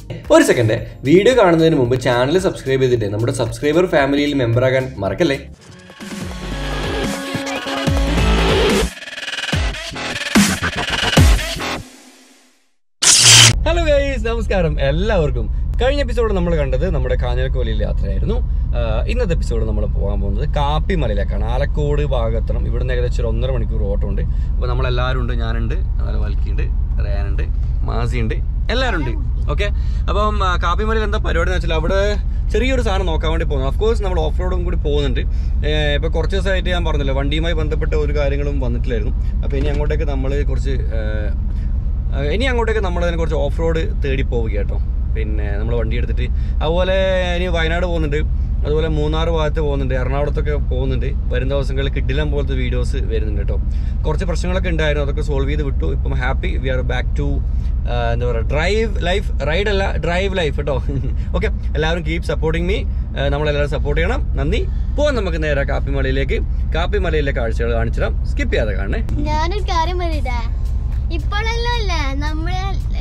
ഒരു second video കാണുന്നതിന് മുമ്പ് ചാനൽ സബ്സ്ക്രൈബ് ചെയ്തിട്ട് നമ്മുടെ സബ്സ്ക്രൈബർ ഫാമിലിയിൽ മെമ്പറാകാൻ മറക്കല്ലേ ഹലോ ഗൈസ് നമസ്കാരം എല്ലാവർക്കും കഴിഞ്ഞ എപ്പിസോഡ് നമ്മൾ കണ്ടത് നമ്മുടെ കാഞ്ഞിരക്കോലിയിൽ യാത്രയായിരുന്നു ആഹ് ഇന്നത്തെ എപ്പിസോഡ് നമ്മൾ പോകാൻ പോകുന്നത് കാപ്പിമലയിലേക്കാണ് ആലക്കോട് ഭാഗത്തണം ഇവിടുന്ന് ഏകദേശം ഒരു ഒന്നര മണിക്കൂർ ഓട്ടം ഉണ്ട് അപ്പോൾ നമ്മളെല്ലാവരും ഉണ്ട് ഞാനുണ്ട് അതുപോലെ വൽക്കിയുണ്ട് റയാനുണ്ട് മാസിയുണ്ട് എല്ലാവരും ഉണ്ട് ഓക്കെ അപ്പം ആ, കാപ്പിമലയിൽ എന്താ പരിപാടി എന്ന് വെച്ചാൽ അവിടെ ചെറിയൊരു സാധനം നോക്കാൻ വേണ്ടി പോകുന്നു ഓഫ് കോഴ്സ് നമ്മൾ ഓഫ് റോഡും കൂടി പോകുന്നുണ്ട് ഏഹ് ഇപ്പൊ കുറച്ച് ദിവസമായിട്ട് ഞാൻ പറഞ്ഞല്ലോ വണ്ടിയുമായി ബന്ധപ്പെട്ട ഒരു കാര്യങ്ങളും വന്നിട്ടില്ലായിരുന്നു അപ്പോൾ ഇനി അങ്ങോട്ടേക്ക് നമ്മൾ കുറച്ച് ഏഹ്, ഏഹ് ഇനി അങ്ങോട്ടേക്ക് നമ്മൾ അതിനെ കുറച്ച് ഓഫ് റോഡ് തേടി പോവുക കേട്ടോ പിന്നെ നമ്മൾ വണ്ടി എടുത്തിട്ട് അതുപോലെ ഇനി വയനാട് പോകുന്നുണ്ട് അതുപോലെ മൂന്നാർ ഭാഗത്ത് പോകുന്നുണ്ട് എറണാകുളത്തൊക്കെ പോകുന്നുണ്ട് വരും ദിവസങ്ങളിൽ കിഡിലം പോലത്തെ വീഡിയോസ് വരുന്നുണ്ട് കേട്ടോ കുറച്ച് പ്രശ്നങ്ങളൊക്കെ ഉണ്ടായിരുന്നു അതൊക്കെ സോൾവ് ചെയ്ത് വിട്ടു ഇപ്പം happy we are back to എന്താ പറയുക ഡ്രൈവ് ലൈഫ് റൈഡ് അല്ല ഡ്രൈവ് ലൈഫ് കേട്ടോ ഓക്കെ എല്ലാവരും കീപ് സപ്പോർട്ടിങ് മീ നമ്മളെല്ലാവരും സപ്പോർട്ട് ചെയ്യണം നന്ദി പോവാം നമുക്ക് നേരെ കാപ്പിമലയിലേക്ക് കാപ്പിമലയിലെ കാഴ്ചകൾ കാണിച്ചു തരാം സ്കിപ്പ് ചെയ്യാതെ കാണണേ ഞാനൊരു കാര്യം പറയട്ടെ ഇപ്പോഴല്ലോ അല്ലേ നമ്മളെ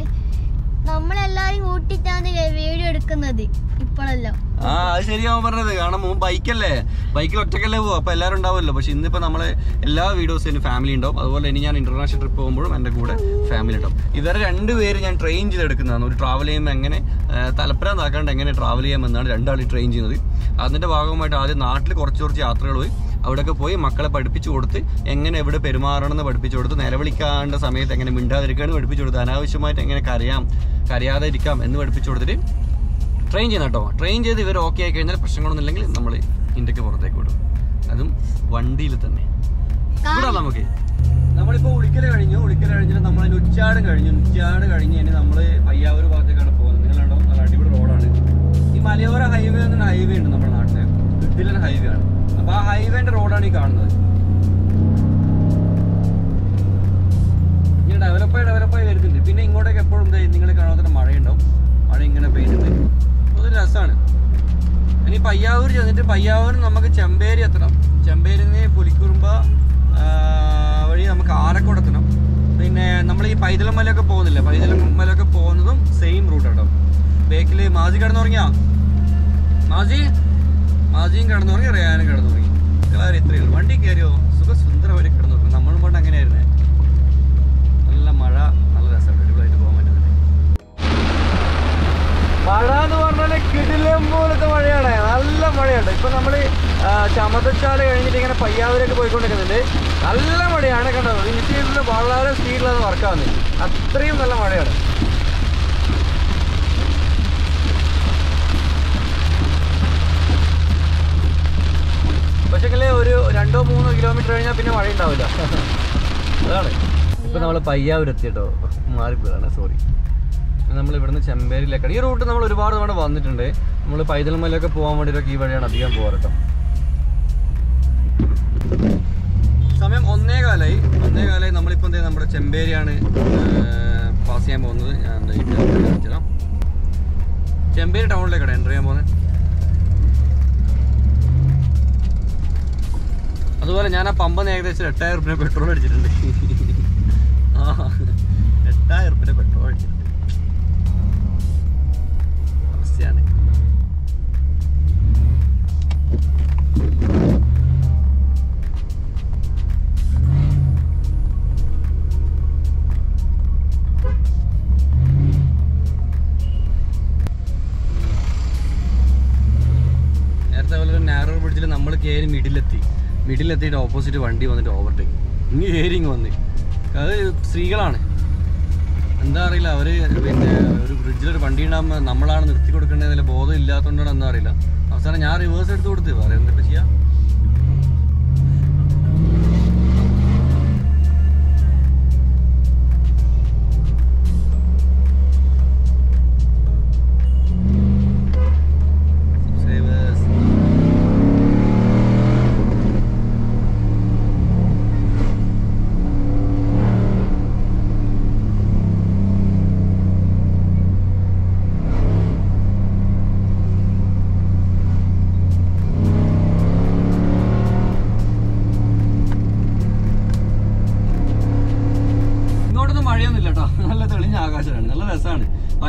നമ്മളെല്ലാരും കൂട്ടിട്ടാണ് വീഡിയോ എടുക്കുന്നത് ഇപ്പോഴല്ലോ ആ അത് ശരിയാവും പറഞ്ഞത് കാരണം മുമ്പ് ബൈക്കല്ലേ ബൈക്കിൽ ഒറ്റക്കല്ലേ പോകും അപ്പൊ എല്ലാവരും ഉണ്ടാവുമല്ലോ പക്ഷെ ഇന്നിപ്പോ നമ്മളെ എല്ലാ വീഡിയോസിലും ഫാമിലി ഉണ്ടാവും അതുപോലെ ഇനി ഞാൻ ഇന്റർനാഷണൽ ട്രിപ്പ് പോകുമ്പോഴും എൻ്റെ കൂടെ ഫാമിലി ഉണ്ടാവും ഇവരെ രണ്ടുപേര് ഞാൻ ട്രെയിൻ ചെയ്തെടുക്കുന്നതാണ് ഒരു ട്രാവൽ ചെയ്യുമ്പോൾ എങ്ങനെ തലപ്പുരം താക്കാണ്ട് എങ്ങനെ ട്രാവൽ ചെയ്യാമെന്നാണ് രണ്ടാളി ട്രെയിൻ ചെയ്യുന്നത് അതിന്റെ ഭാഗമായിട്ട് ആദ്യം നാട്ടിൽ കുറച്ച് കുറച്ച് യാത്രകൾ പോയി അവിടെയൊക്കെ പോയി മക്കളെ പഠിപ്പിച്ചു കൊടുത്ത് എങ്ങനെ എവിടെ പെരുമാറണം എന്ന് പഠിപ്പിച്ചു കൊടുത്ത് നിലവിളിക്കാണ്ട സമയത്ത് എങ്ങനെ മിണ്ടാതിരിക്കാന്ന് പഠിപ്പിച്ചു കൊടുത്ത് അനാവശ്യമായിട്ട് എങ്ങനെ കരയാം കരയാതെ ഇരിക്കാം എന്ന് പഠിപ്പിച്ചു കൊടുത്തിട്ട് ട്രെയിൻ ചെയ്യുന്ന കേട്ടോ ട്രെയിൻ ചെയ്ത് ഇവർ ഓക്കെ ആയി കഴിഞ്ഞാൽ പ്രശ്നങ്ങളൊന്നും ഇല്ലെങ്കിൽ നമ്മൾ ഇന്ത്യക്ക് പുറത്തേക്ക് വിടും അതും വണ്ടിയിൽ തന്നെ വിടാം നമുക്ക് നമ്മളിപ്പോ ഉളിക്കൽ കഴിഞ്ഞു ഉളിക്കൽ കഴിഞ്ഞിട്ട് നമ്മൾ അതിന് ഉച്ചാട് കഴിഞ്ഞു ഉച്ചാട് കഴിഞ്ഞ് ഇനി നമ്മൾ പയ്യാവൂർ ഭാഗത്തേക്കാണ് പോകുന്നത് നിങ്ങൾ കണ്ടോ നല്ല അടിപൊളി റോഡാണ് ഈ മലയോര ഹൈവേ എന്നൊരു ഹൈവേ ഉണ്ട് നമ്മുടെ നാട്ടില് കിഡിലൻ ഹൈവേ ആണ് അപ്പൊ ആ ഹൈവേന്റെ റോഡാണ് ഈ കാണുന്നത് ഇങ്ങനെ ഡെവലപ്പായി ഡെവലപ്പായി വരുന്നുണ്ട് പിന്നെ ഇങ്ങോട്ടേക്ക് എപ്പോഴും നിങ്ങൾ കാണാത്ത മഴയുണ്ടാവും മഴ ഇങ്ങനെ പെയ്യുന്നുണ്ട് അതൊരു രസമാണ് ഇനി പയ്യാവൂർ ചെന്നിട്ട് പയ്യാവൂർ നമുക്ക് ചെമ്പേരി എത്തണം ചെമ്പേരിൽ നിന്ന് പുലിക്കുറുമ്പ ആ, വഴി നമുക്ക് ആലക്കോട് എത്തണം പിന്നെ നമ്മൾ ഈ പൈതലം മലയൊക്കെ പോകുന്നില്ല പൈതലം മലയൊക്കെ പോകുന്നതും സെയിം റൂട്ട് കേട്ടോ ബേക്കിൽ മാസി കിടന്നുറങ്ങിയാ മാസി മാസിയും കിടന്നുറങ്ങി റയാനും കിടന്നുറങ്ങി എല്ലാവരും ഇത്രയേ ഉള്ളൂ വണ്ടി കയറിയോ സുഖസുന്ദരമായി കിടന്നുറങ്ങി നമ്മളും കൊണ്ട് അങ്ങനെയായിരുന്നേ നല്ല മഴ നല്ല രസമാണ് അടിപൊളിയായിട്ട് പോകാൻ പറ്റുന്നുണ്ട് മഴ എന്ന് പറഞ്ഞാല് കിടിലം പോലത്തെ മഴയാണ് നല്ല മഴയുണ്ട് ഇപ്പൊ നമ്മള് ആ, ചമതച്ചാല് കഴിഞ്ഞിട്ട് ഇങ്ങനെ പയ്യാവൂരൊക്കെ പോയിക്കൊണ്ടിരിക്കുന്നുണ്ട് നല്ല മഴയാണ് കണ്ടത് ഇൻസ്റ്റീറ്റിൽ വളരെ സ്പീഡിലാണ് വർക്കാവുന്നത് അത്രയും നല്ല മഴയാണ് പക്ഷേ ഒരു രണ്ടോ മൂന്നോ കിലോമീറ്റർ കഴിഞ്ഞാൽ പിന്നെ മഴ ഉണ്ടാവില്ല അതാണ് ഇപ്പൊ നമ്മൾ പയ്യാവൂർ എത്തിയിട്ടോ മാറിപ്പോയതാണ് സോറി നമ്മൾ ഇവിടുന്ന് ചെമ്പേരിയിലേക്കാണ് ഈ റൂട്ട് നമ്മൾ ഒരുപാട് തവണ വന്നിട്ടുണ്ട് നമ്മൾ പൈതൽമലയൊക്കെ പോകാൻ വേണ്ടിയിട്ടൊക്കെ ഈ വഴിയാണ് അധികം പോകാറ് കേട്ടോ സമയം ഒന്നേ കാലായി ഒന്നേ കാലായി നമ്മളിപ്പോൾ എന്താ നമ്മുടെ ചെമ്പേരിയാണ് പാസ് ചെയ്യാൻ പോകുന്നത് ഞാൻ ദേ ഇത് കാണിച്ചു തരാം ചെമ്പേരി ടൗണിലേക്കാണ് എൻ്റർ ചെയ്യാൻ പോകുന്നത് അതുപോലെ ഞാൻ ആ പമ്പന്ന് ഏകദേശം എട്ടായിരം റുപ്യ പെട്രോൾ അടിച്ചിട്ടുണ്ട് ആ എട്ടായിരം റുപ്യ പെട്രോൾ അടിച്ചിട്ടുണ്ട് അവസ്ഥയാണ് നേരത്തെ പോലെ ഒരു നാരോ ബ്രിഡ്ജിൽ നമ്മൾ കയറി മിഡിലെത്തി മിഡിലെത്തിയിട്ട് ഓപ്പോസിറ്റ് വണ്ടി വന്നിട്ട് ഓവർടേക്ക് ഇനി കയറിങ് വന്ന് അത് സ്ത്രീകളാണ് എന്താ അറിയില്ല അവര് പിന്നെ ഒരു ബ്രിഡ്ജിൽ ഒരു വണ്ടി ഉണ്ടാകുമ്പോൾ നമ്മളാണ് നിർത്തി കൊടുക്കേണ്ടതിൽ ബോധം ഇല്ലാത്തതുകൊണ്ടാണ് എന്താ അറിയില്ല അവസാനം ഞാൻ റിവേഴ്സ് എടുത്ത് കൊടുത്ത് പറയാം എന്തൊക്കെ ചെയ്യാം Subscribers.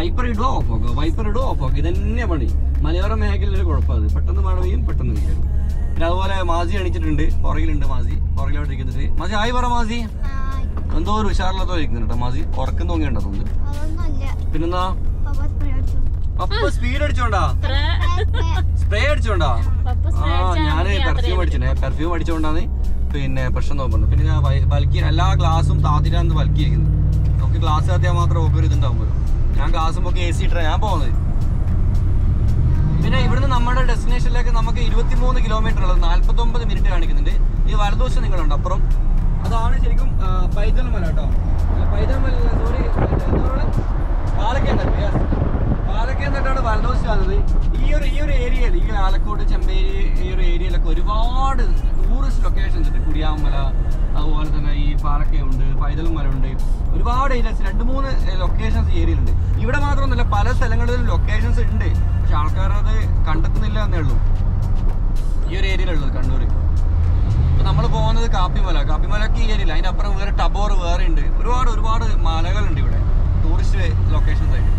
വൈപ്പർ ഇടുക ഓഫ് ആക്കുക വൈപ്പർ ഇടുക ഓഫ് ആക്കുക ഇതന്നെ പണി മലയോര മേഖലയിൽ കുഴപ്പമാണ് പെട്ടെന്ന് മഴ പെയ്യും പെട്ടെന്ന് പെയ്യും പിന്നെ അതുപോലെ മാസി എണീച്ചിട്ടുണ്ട് പുറകിലുണ്ട് മാസി പുറകിലോട്ട് ഇരിക്കുന്നുണ്ട് മാസി ആയി പറ മാസി ഹായ്. എന്തോ ഒരു ഉഷാറിലത്തോ ഇരിക്കുന്നുണ്ട് കേട്ടോ മാസി ഉറക്കം തോന്നിയുണ്ടോ തോന്നുന്നു അതൊന്നുമല്ല പിന്നെന്താ പപ്പ സ്പ്രേ അടിച്ചു അപ്പൊ സ്പീഡ് അടിച്ചോണ്ടാ സ്പ്രേ. സ്പ്രേ അടിച്ചോണ്ടാ ആ ഞാന് പെർഫ്യൂം അടിച്ചിനെ പെർഫ്യൂം അടിച്ചോണ്ടാണ് പിന്നെ പ്രശ്നം നോക്കുന്നത് പിന്നെ ഞാൻ ബൽക്കി എല്ലാ ഗ്ലാസും താത്തിരാന്ന് ബൽക്കിയിരിക്കുന്നത് നമുക്ക് ഗ്ലാസ് താത്തിയാൽ മാത്രം ഒക്കെ ഒരു ഇതുണ്ടാവുമല്ലോ ഞാൻ ഗ്ലാസും ഒക്കെ എ സി ഇട്ടാ ഞാൻ പോകുന്നത് പിന്നെ ഇവിടുന്ന് നമ്മുടെ ഡെസ്റ്റിനേഷനിലേക്ക് നമുക്ക് ഇരുപത്തിമൂന്ന് കിലോമീറ്റർ ഉള്ളത് നാല്പത്തി ഒമ്പത് മിനിറ്റ് കാണിക്കുന്നുണ്ട് ഈ വലതുവശം നിങ്ങളുണ്ട് അപ്പുറം അതാണ് ശരിക്കും ആ, പൈതൽ മല കേട്ടോ അല്ല, പൈതൽ മല സോറി പാലക്കേന്ദ്രം yes. പാലക്കേന്ദ്രത്താണ് വലതുവശം വന്നത് ഈ ഒരു ഈ ഒരു ഏരിയയിൽ ഈ ആലക്കോട് ചെമ്പേരി ഈ ഒരു ഏരിയയിലൊക്കെ ഒരുപാട് ടൂറിസ്റ്റ് ലൊക്കേഷൻസ് ഉണ്ട് കുടിയാമല അതുപോലെ തന്നെ ഈ പാലക്കയുണ്ട് പൈതൽ മല ഉണ്ട് ഒരുപാട് ഏരിയസ് രണ്ട് മൂന്ന് ലൊക്കേഷൻസ് ഈ ഏരിയയിലുണ്ട് ഇവിടെ മാത്രമൊന്നുമല്ല പല സ്ഥലങ്ങളിലും ലൊക്കേഷൻസ് ഉണ്ട് പക്ഷെ ആൾക്കാരത് കണ്ടെത്തുന്നില്ല എന്നേ ഉള്ളൂ ഈ ഒരു ഏരിയയിലുള്ളത് കണ്ണൂര് അപ്പൊ നമ്മൾ പോകുന്നത് കാപ്പിമല കാപ്പിമലക്ക് ഈ ഏരിയയില്ല അതിന്റെ അപ്പുറം വേറെ ടബോർ വേറെ ഉണ്ട് ഒരുപാട് ഒരുപാട് മലകളുണ്ട് ഇവിടെ ടൂറിസ്റ്റ് ലൊക്കേഷൻസ് ആയിട്ട്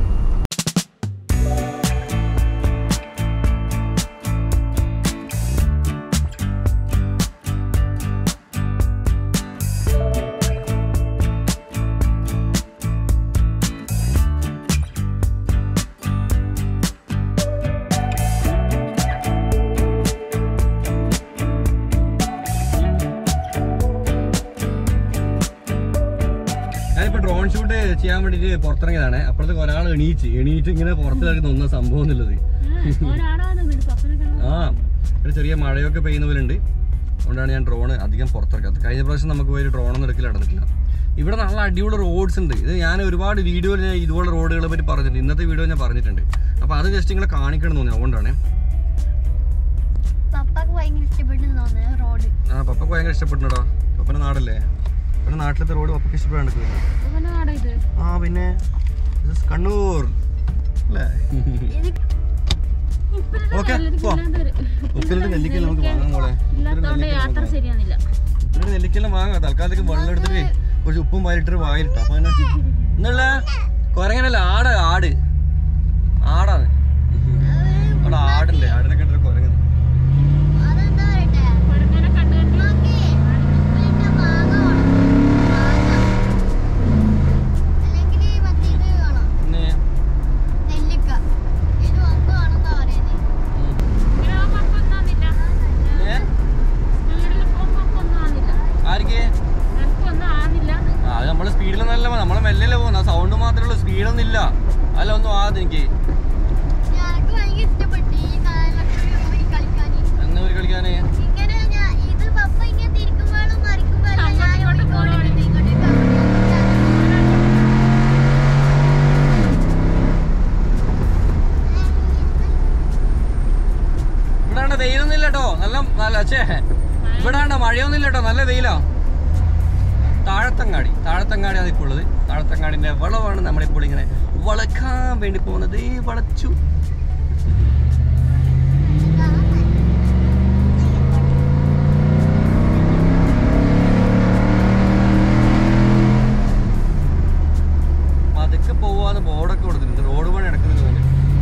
ഞാനിപ്പോ ഡ്രോൺ ഷൂട്ട് ചെയ്യാൻ വേണ്ടിട്ട് പുറത്തിറങ്ങിയതാണ് അപ്പോഴത്തേക്ക് ഒരാൾ എണീച്ച് എണീറ്റ് ഇങ്ങനെ പുറത്ത് കിടക്കുന്ന ഒന്ന സംഭവം എന്നുള്ളത് ആ ഒരു ചെറിയ മഴയൊക്കെ പെയ്യുന്ന പോലെ ഉണ്ട് അതുകൊണ്ടാണ് ഞാൻ ഡ്രോൺ അധികം പുറത്തിറക്കാത്തത് കഴിഞ്ഞ പ്രാവശ്യം നമുക്ക് പോയി ഡ്രോൺ ഒന്നും എടുക്കൽ നടന്നിട്ടില്ല ഇവിടെ നല്ല അടിപൊളി റോഡ്സ് ഉണ്ട് ഇത് ഞാൻ ഒരുപാട് വീഡിയോയിൽ ഞാൻ ഇതുപോലെ റോഡുകളെ പറ്റി പറഞ്ഞിട്ടുണ്ട് ഇന്നത്തെ വീഡിയോ ഞാൻ പറഞ്ഞിട്ടുണ്ട് അപ്പോൾ അത് ജസ്റ്റ് ഇങ്ങനെ കാണിക്കണം എന്ന് തോന്നി അതുകൊണ്ടാണ് പപ്പക്ക് ഭയങ്കര ഇഷ്ടപ്പെട്ടെന്ന് തോന്നുന്നു റോഡ് ആ പപ്പക്ക് ഭയങ്കര ഇഷ്ടപ്പെട്ടുണ്ടോ പപ്പൻ്റെ നാടല്ലേ പപ്പൻ്റെ നാട്ടിലത്തെ റോഡ് പപ്പക്ക് ഇഷ്ടപ്പെടാണ്ട് ആ പിന്നെ ഇത് കണ്ണൂർ അല്ലേ ഇത് ഓക്കെ ഉപ്പിലിട്ട് നെല്ലിക്കല്ല നമുക്ക് വാങ്ങാം മോളെ ഇല്ലാത്തോണ്ട് യാത്ര ശരിയാന്നില്ല ഉപ്പിലിട്ട് നെല്ലിക്കെല്ലാം വാങ്ങാം തൽക്കാലത്തേക്ക് വെള്ളം എടുത്തിട്ട് കുറച്ച് ഉപ്പും വാരിട്ട് വായിലിട്ടോ അപ്പൊ അങ്ങനെ എന്നുള്ള കൊരങ്ങനല്ല ആട് ആട് ആടാണ് അവിടെ ആടുണ്ട് ആടിനെ കണ്ടിട്ട് കുരങ്ങൻ അതെന്താ പറയട്ടെ കൊരങ്ങനെ കണ്ടു കണ്ടു നോക്കി ഉപ്പിലിട്ട മാങ്ങ വേണം മാങ്ങ അല്ലെങ്കിൽ മറ്റേ ഇത് വേണം പിന്നെ നെല്ലിക്ക ഇത് ഒന്ന് വേണമെന്നാ പറയുന്നത് ഇങ്ങനെ ആവുമ്പോ അപ്പൊ ഒന്നും ആവുന്നില്ല ഏ? സ്പീഡിൽ പോകുമ്പോ അപ്പൊ ഒന്നും ആവുന്നില്ല ആർക്ക് എനിക്ക് ഒന്നും ആവുന്നില്ല ആ അത് നമ്മള് സ്പീഡിലൊന്നല്ല നമ്മളെ മെല്ലല്ലേ പോകുന്നത് സൗണ്ട് മാത്രമേ ഉള്ളൂ സ്പീഡൊന്നും ഇല്ല അല്ല ഒന്നും ആദ്യം എനിക്ക് എനിക്ക് ഭയങ്കര ഇഷ്ടപ്പെട്ടു ഈ കാലഘട്ടത്തിൽ പോയി കളിക്കാൻ എന്നാ ഒരു കളിക്കാനേ ഇങ്ങനെ ഞാൻ ഇത് പപ്പ ഇങ്ങനെ തിരിക്കുമ്പോഴും മറിക്കുമ്പോഴും ഞാൻ അങ്ങോട്ട് ഇങ്ങോട്ട് ഇങ്ങോട്ട് ഇങ്ങോട്ട് ഇവിടെ ആണ്ട വെയിലൊന്നും ഇല്ല കേട്ടോ നല്ല നല്ല ഛേ ഇവിടെ ആണ്ട മഴയൊന്നും ഇല്ല കേട്ടോ നല്ല വെയിലാ താഴത്തങ്ങാടി താഴത്തങ്ങാടിയാണ് ഇപ്പോൾ ഉള്ളത് താഴത്തങ്ങാടിന്റെ വളവാണ് നമ്മളിപ്പോൾ ഇങ്ങനെ വളക്കാൻ വേണ്ടി പോകുന്നത് ഈ വളച്ചു പതുക്കെ പോവാന്ന് ബോർഡൊക്കെ കൊടുത്തിട്ടുണ്ട് റോഡ് പണി നടക്കുന്നത് പോലെ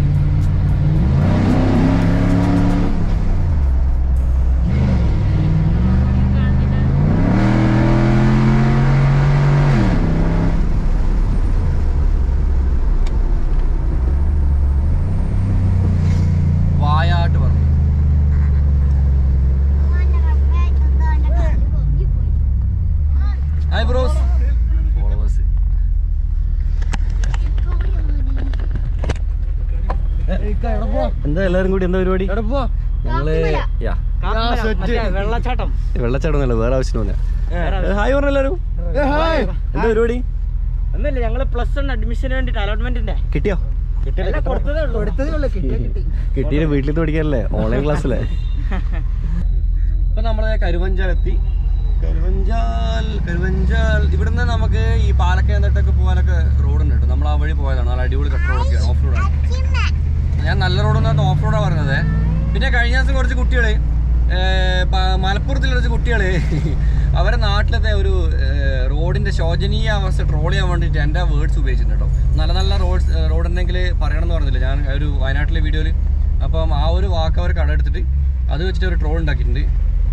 വായാട്ട് പറഞ്ഞു ഹായ് ബ്രോസ് ഫോളോവേഴ്സ് എന്താ എല്ലാരും കൂടി എന്താ പരിപാടി ഞങ്ങള് യാ വെള്ളച്ചാട്ടം വെള്ളച്ചാട്ടം ഒന്നല്ല വേറെ ആവശ്യം ഹായ് പറഞ്ഞു എല്ലാരും എന്താ പരിപാടി ഒന്നുമില്ല ഞങ്ങള് പ്ലസ് വൺ അഡ്മിഷന് വേണ്ടിട്ട് അലോട്ട്മെന്റിന്റെ കിട്ടിയോ കൊടുത്തതേ ഉള്ളൂ കൊടുത്തതേ ഉള്ളൂ കിട്ടിയ വീട്ടിൽ പഠിക്കാനല്ലേ ഓൺലൈൻ ക്ലാസ്സിലെ ഇപ്പൊ നമ്മള് കരുവഞ്ചാലെത്തി കരുവഞ്ചാൽ കരുവഞ്ചാൽ ഇവിടുന്ന് നമുക്ക് ഈ പാലക്കയന്നിട്ടൊക്കെ പോകാനൊക്കെ റോഡുണ്ട് കേട്ടോ നമ്മൾ ആ വഴി പോയതാണ് നല്ല അടിപൊളി കട്ട് റോഡൊക്കെയാണ് ഓഫ് റോഡാണ് ഞാൻ നല്ല റോഡൊന്നും ഓഫ് റോഡാണ് പറഞ്ഞത് പിന്നെ കഴിഞ്ഞ ദിവസം കുറച്ച് കുട്ടികൾ മലപ്പുറത്തിൽ കുറച്ച് കുട്ടികൾ അവരെ നാട്ടിലത്തെ ഒരു ഏഹ്, റോഡിന്റെ ശോചനീയ അവസ്ഥ ട്രോൾ ചെയ്യാൻ വേണ്ടിയിട്ട് എൻ്റെ വേർഡ്സ് ഉപയോഗിച്ചിട്ടുണ്ട് കേട്ടോ നല്ല നല്ല റോഡ്സ് റോഡ് ഉണ്ടെങ്കിൽ പറയണം എന്ന് പറഞ്ഞില്ല ഞാൻ ഒരു വയനാട്ടിലെ വീഡിയോയിൽ അപ്പം ആ ഒരു വാക്ക് അവർ കടമെടുത്തിട്ട് അത് വെച്ചിട്ട് ഒരു ട്രോൾ ഉണ്ടാക്കിയിട്ടുണ്ട്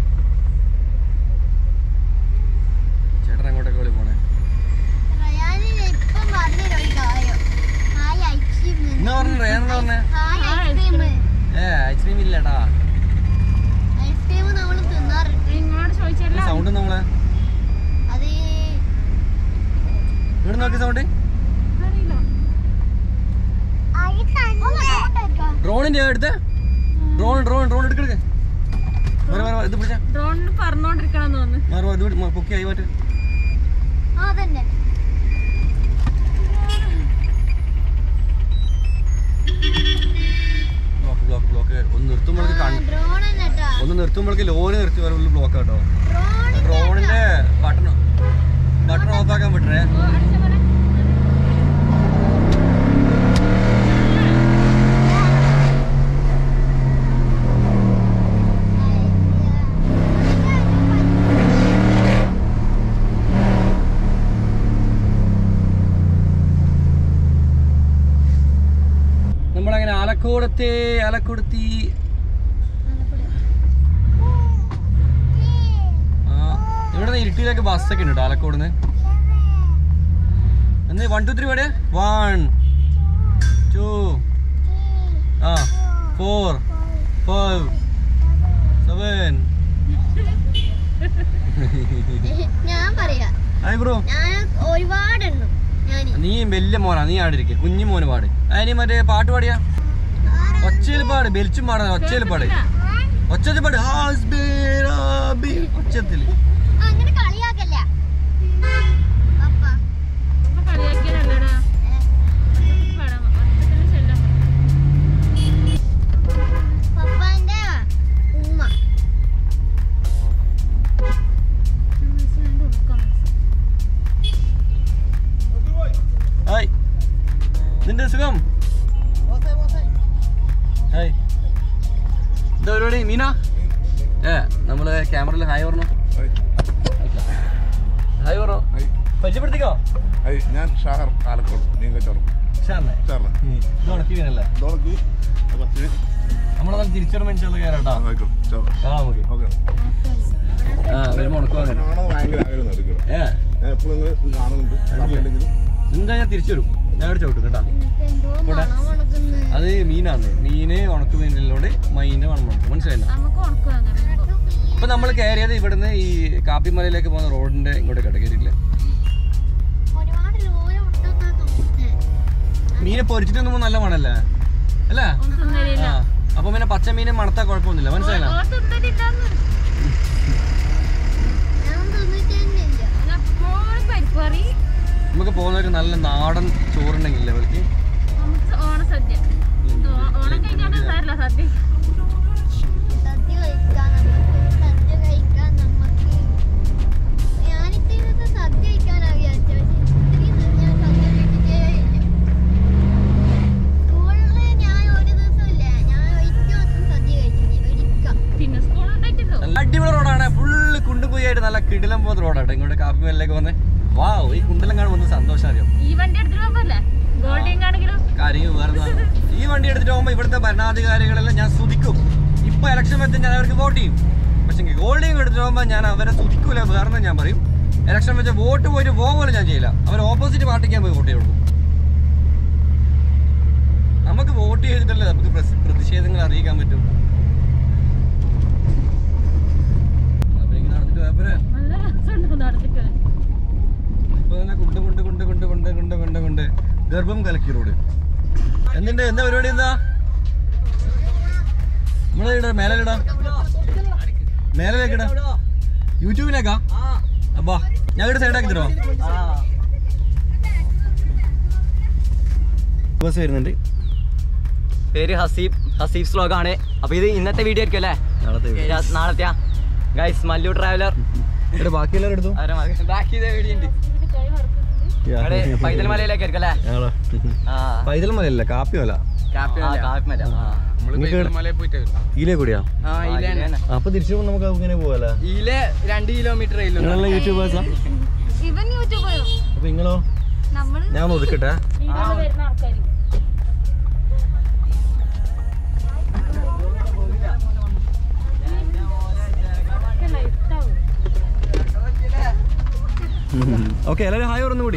ചേട്ടൻ എങ്ങോട്ടൊക്കെ വിളി പോണേ റയാനിന് ഇപ്പം പറഞ്ഞൊരു ഒരു കാര്യം ഹായ് ഐസ്ക്രീം എന്നാ പറഞ്ഞ റേനെന്നാ പറഞ്ഞേ ഹായ് ഹായ് ഐസ്ക്രീം ഏ ഐസ്ക്രീം ഇല്ലടാ ഐസ്ക്രീം നമ്മൾ തിന്നാറുണ്ട് നിങ്ങളോട് ചോദിച്ചല്ല സൗണ്ട് നമ്മളെ അത് ഇവിടെ നോക്കി സൗണ്ട് അറിയില്ല ഡ്രോണിന്റെ എടുത്ത് ഡ്രോൺ ഡ്രോൺ ഡ്രോൺ എടുക്കെടുക്ക് വര വര ഇത് പിടിച്ച ഡ്രോണിൽ പറഞ്ഞോണ്ടിരിക്കണം തോന്നുന്നു മാറുക ഇത് പിടി- പൊക്കി ആയി മാറ്റ് ആ അതന്നെ ബ്ലോക്ക് ബ്ലോക്ക് ബ്ലോക്ക് ഒന്ന് നിർത്തുമ്പോഴേക്ക് കണ്ണ് ഡ്രോൺ തന്നെ ഒന്ന് നിർത്തുമ്പോഴേക്ക് ലോറി നിർത്തി വരെ ബ്ലോക്ക് കേട്ടോ ഡ്രോൺ ഡ്രോണിന്റെ ബട്ടൺ ബട്ടൺ ഓഫ് ആക്കാൻ വിട്ടേ ഓ, അടിച്ച പോലെ. നമ്മളങ്ങനെ ആലക്കോടത്തെ ആലക്കോടത്തി ആ ഇവിടെ നിന്ന് ഇരുട്ടിയിലേക്ക് ബസ്സൊക്കെ ഉണ്ട് കേട്ടോ ആലക്കോടുന്ന് എന്ന് വൺ ടു ത്രീ വേടെ വൺ ടു ആ ഫോർ ഫൈവ് സെവൻ ഞാൻ പറയാ ഹായ് ബ്രോ ഞാൻ ഒരുപാടെണ്ണം ഞാൻ നീ വലിയ മോനാ നീ ആടിരിക്കെ കുഞ്ഞു മോന് പാട് അതിന് മറ്റേ പാട്ട് പാടിയാ ഒച്ചയിൽ പാട് ബെലിച്ചും പാടാ ഒച്ചയിൽ പാട് ഒച്ചത്തിൽ പാട് ഹാസ്ബേറാബി. ഒച്ചത്തില് അങ്ങനെ കളിയാക്കല്ല പപ്പ ഇപ്പൊ കളിയാക്കിയതല്ലടാ. പടം. ഒറ്റത്തിന് ചെല്ലാം. പപ്പാന്റെ ഉമ്മ മനസ്സിലാണ്ട് ഉറക്കം വന്നു. ഹായ് നിന്റെ സുഖം ഹായ് എന്താ പരിപാടി മീന ഏ നമ്മള് ക്യാമറയിൽ ഹായ് പറഞ്ഞു ഹായ് പറഞ്ഞു പരിചയപ്പെടുത്തിക്കോ ഐ ഞാൻ ഷാഹർ ആലക്കോട് നീങ്കച്ചോറും ഷാറിനെ ഷാറിനെ ഇത് ഉണക്കി മീനല്ലേ ഇതോളക്ക് പത്ത് നമ്മളെ ചിരിച്ചോട് മനുഷ്യനുള്ള കയറാട്ടോ ആയിക്കോട്ടെ ചോറ് കാണാം നമുക്ക് ഓക്കെ ആ വരുമ്പോ ഉണക്കുവാ അങ്ങനെ കാണാൻ ഭയങ്കര ആഗ്രഹം എടുക്കണം ഏ ഞാൻ എപ്പോഴും നിങ്ങൾ കാണുന്നുണ്ട് സമയമുണ്ടെങ്കിലും എന്താ ഞാൻ തിരിച്ചു വരും ഞാൻ ഇവിടെ ചവിട്ടും കേട്ടാ എന്തോ ഇവിടെ. മണം മണക്കുന്നു അത് മീനാണ് മീന് ഉണക്ക് മീനിലോട് മീനിന്റെ മണം മണക്കും മനസ്സിലായില്ല നമുക്ക് ഉറക്കം അങ്ങനെ ഇപ്പൊ നമ്മൾ കയറിയത് ഇവിടുന്ന് ഈ കാപ്പിമലയിലേക്ക് പോകുന്ന റോഡിന്റെ ഇങ്ങോട്ട് കടകരില്ല ഒരുപാട് ലോല മുട്ടെന്നാ തോന്നുന്നത് മീനെ പൊരിച്ചിട്ടൊന്നും നല്ല മണല്ലേ അല്ലേ ഒന്നും തിന്നലില്ല ആ അപ്പൊ പിന്നെ പച്ച മീനെ മണത്താ കുഴപ്പമൊന്നുമില്ല മനസ്സിലായില്ല ഓ തിന്നലില്ലെന്ന് ഞാൻ തിന്നിട്ട് തന്നെ ഇല്ല എപ്പോഴും പരിപ്പ് കറി നമുക്ക് പോകുന്നവർക്ക് നല്ല നാടൻ ചോറുണ്ടെങ്കിലേ വിളിക്ക് നമുക്ക് ഓണസദ്യ ഓ- ഓണം കഴിഞ്ഞാൽ സാരില്ല സദ്യ സദ്യ കഴിക്കാൻ നമുക്ക് സദ്യ കഴിക്കാൻ നമുക്ക് ഞാനിപ്പോ ഇന്നത്തെ സദ്യ കഴിക്കാനാ വിചാരിച്ചത് പക്ഷെ ഇത്രയും ദിവസം ഞാൻ സദ്യ കഴിച്ചിട്ടേ ഇല്ല സ്കൂളില് ഞാൻ ഒരു ദിവസം ഇല്ല ഞാൻ ഒരിക്കൽ ദിവസം സദ്യ കഴിച്ചില്ല ഒരിക്കൽ പിന്നെ സ്കൂൾ ഉണ്ടായിട്ടല്ലോ നല്ല അടിപൊളി റോഡാണ് ഫുള്ള് കുണ്ടുകുയ്യായിട്ട് നല്ല കിടിലം പോകുന്ന റോഡാട്ടോ ഇങ്ങോട്ട് കാപ്പിമലയിലേക്ക് വന്നേ വാവ് ഈ കുണ്ടിലം കാണുമ്പോൾ ഒന്ന് സന്തോഷം അറിയാം ഈ വണ്ടി എടുത്തിട്ട് പോകുമ്പല്ലേ ഗോൾഡിങ് ആണെങ്കിലും കാര്യം വേറെ ഈ വണ്ടി എടുത്തിട്ട് പോകുമ്പോൾ ഇവിടുത്തെ ഭരണാധികാരികളെല്ലാം ഞാൻ സ്തുതിക്കും ഇപ്പൊ ഇലക്ഷൻ വെച്ച് ഞാൻ അവർക്ക് വോട്ട് ചെയ്യും പക്ഷെ ഗോൾഡിങ് എടുത്തിട്ട് പോകുമ്പോൾ ഞാൻ അവരെ സ്തുതിക്കൂല വേറെ ഞാൻ പറയും ഇലക്ഷൻ വെച്ച് വോട്ട് പോയിട്ട് പോ പോലും ഞാൻ ചെയ്യില്ല അവർ ഓപ്പോസിറ്റ് പാർട്ടിക്കാൻ പോയി വോട്ട് ചെയ്യുള്ളൂ നമുക്ക് വോട്ട് ചെയ്തിട്ടല്ലേ നമുക്ക് പ്രസ്- പ്രതിഷേധങ്ങൾ അറിയിക്കാൻ പറ്റും അവരിങ്ങനെ നടന്നിട്ട് പോയപ്പോഴേ നല്ല രസമുണ്ട് നടത്തിട്ട് ഇപ്പൊ തന്നെ കുണ്ട് കുണ്ട് കുണ്ട് കുണ്ട് കുണ്ട് കുണ്ട് കുണ്ട് കുണ്ട് ഗർഭം കലക്കി റോഡ് എന്തിന്റെ എന്താ പരിപാടി എന്താ നമ്മളെ ഇടാ മേലെ ഇടാ മേലേക്ക് ഇടാ യൂട്യൂബിലേക്കാ അപ്പാ ഞാൻ ഇവിടെ സൈഡാക്കി തരുമോ ബസ് വരുന്നുണ്ട് പേര് ഹസീബ് ഹസീബ് സ്ലോഗ് ആണ് അപ്പൊ ഇത് ഇന്നത്തെ വീഡിയോ ആയിരിക്കും അല്ലേ നാളത്തെ രാ- നാളത്തെയാ ഗൈസ് മല്ലു ട്രാവലർ ഇവിടെ ബാക്കി എല്ലാവരും എടുത്തു ബാക്കി ഇതേ വീഡിയോ ഉണ്ട് അവിടെ പൈതൽ മലയിലേക്ക് ആയിരിക്കും അല്ലേ ആ പൈതൽ മലയല്ല കാപ്പി മല ആ, കാപ്പിമല ആ. നിങ്ങൾക്ക് മലയിൽ പോയിട്ട് വരും ഇതിലേ കൂടിയാ ആ ഇലാണ് അപ്പൊ തിരിച്ചു പോകുമ്പോൾ നമുക്ക് അങ്ങനെ പോകാലോ ഇതിലെ രണ്ട് കിലോമീറ്റർ നിങ്ങളെല്ലാം യൂട്യൂബേഴ്സാ ഇവൻ യൂട്യൂബറോ അപ്പൊ നിങ്ങളോ നമ്മള് ഞാൻ ഒന്ന് ഒതുക്കട്ടെ വീഡിയോയിൽ വരുന്ന ആൾക്കാർ ഇഷ്ടാവും ഓക്കെ എല്ലാവരും ഹായ് പറഞ്ഞു കൂടി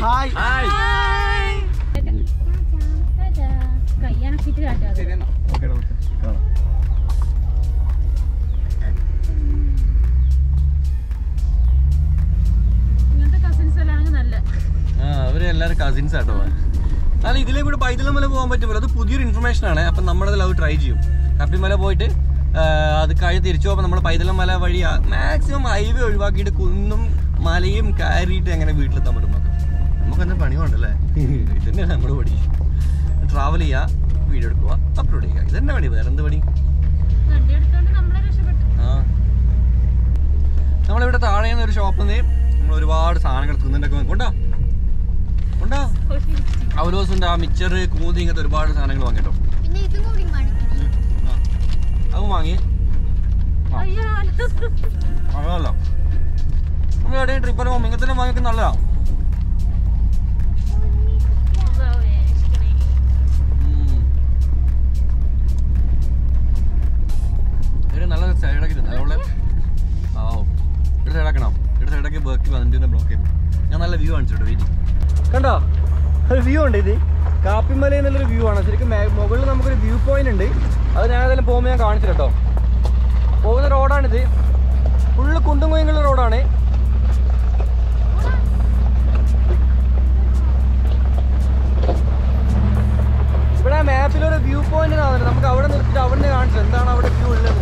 കയ്യാണക്കിട്ട് കാട്ടാതെ ഇങ്ങനത്തെ കസിൻസ് എല്ലാം ആണെങ്കിൽ നല്ല ആ അവര് എല്ലാവരും കസിൻസ് ആട്ടോ അല്ല ഇതിലേ കൂടെ പൈതലം മല പോകാൻ പറ്റുമല്ലോ അത് പുതിയൊരു ഇൻഫർമേഷൻ ആണ് അപ്പം നമ്മളതിൽ അത് ട്രൈ ചെയ്യും കപ്പിമല പോയിട്ട് ആ, അത് കഴിഞ്ഞ് തിരിച്ചു പോകുമ്പോൾ നമ്മൾ പൈതലം മല വഴി മാക്സിമം ഹൈവേ ഒഴിവാക്കിയിട്ട് കുന്നും മലയും കയറിയിട്ട് എങ്ങനെ വീട്ടിലെത്താൻ പറ്റും നോക്കാം നമുക്കെന്താ പണി കൊണ്ടല്ലേ ഇതന്നെ നമ്മൾ പണി ട്രാവൽ ചെയ്യുക വീഡിയോ എടുക്കുക അപ്ലോഡ് ചെയ്യുക ഇതന്നെ പണി വേറെ എന്ത് പണി വണ്ടി എടുത്തോണ്ട് നമ്മളെ രക്ഷപ്പെട്ടു ആ നമ്മളിവിടെ താഴെ നിന്ന് ഒരു ഷോപ്പിൽ നിന്ന് നമ്മൾ ഒരുപാട് സാധനങ്ങൾ തിന്നിട്ടൊക്കെ കൊണ്ടോ കൊണ്ടോ അവലോസുണ്ട് ആ മിച്ചർ കൂതി ഇങ്ങനത്തെ ഒരുപാട് സാധനങ്ങൾ വാങ്ങിട്ടോ പിന്നെ ഇതും കൂടി മണിക്കിരി അതും വാങ്ങി അയ്യോ അതല്ല നമ്മൾ എവിടെയും ട്രിപ്പിൽ പോകുമ്പോൾ ഇങ്ങനത്തെ വാങ്ങിയൊക്കെ നല്ലതാ ഉം. ഇവിടെ നല്ല സൈഡാക്കി നല്ലോണം ആ ഓ ഇവിടെ സൈഡാക്കണം ഇവിടെ സൈഡാക്കി ബാക്കി വന്നിട്ട് ബ്ലോക്ക് ചെയ്യും ഞാൻ നല്ല വ്യൂ കാണിച്ചു വെയിറ്റ് കണ്ടോ ഒരു വ്യൂ ഉണ്ട് ഇത് കാപ്പിമല എന്നുള്ളൊരു വ്യൂ ആണ് ശരിക്കും മേ- മുകളിൽ നമുക്കൊരു വ്യൂ പോയിന്റ് ഉണ്ട് അത് ഞാൻ ഏതായാലും പോകുമ്പോൾ ഞാൻ കാണിച്ചു കേട്ടോ പോകുന്ന റോഡാണിത് ഫുള്ള് കുണ്ടും കുയങ്ങളുള്ള റോഡാണ് ഇവിടെ മാപ്പിൽ ഒരു വ്യൂ പോയിന്റ് നമുക്ക് അവിടെ നിർത്തിയിട്ട് അവിടെ നിന്ന് കാണിച്ചു എന്താണ് അവിടെ വ്യൂ ഉള്ളത്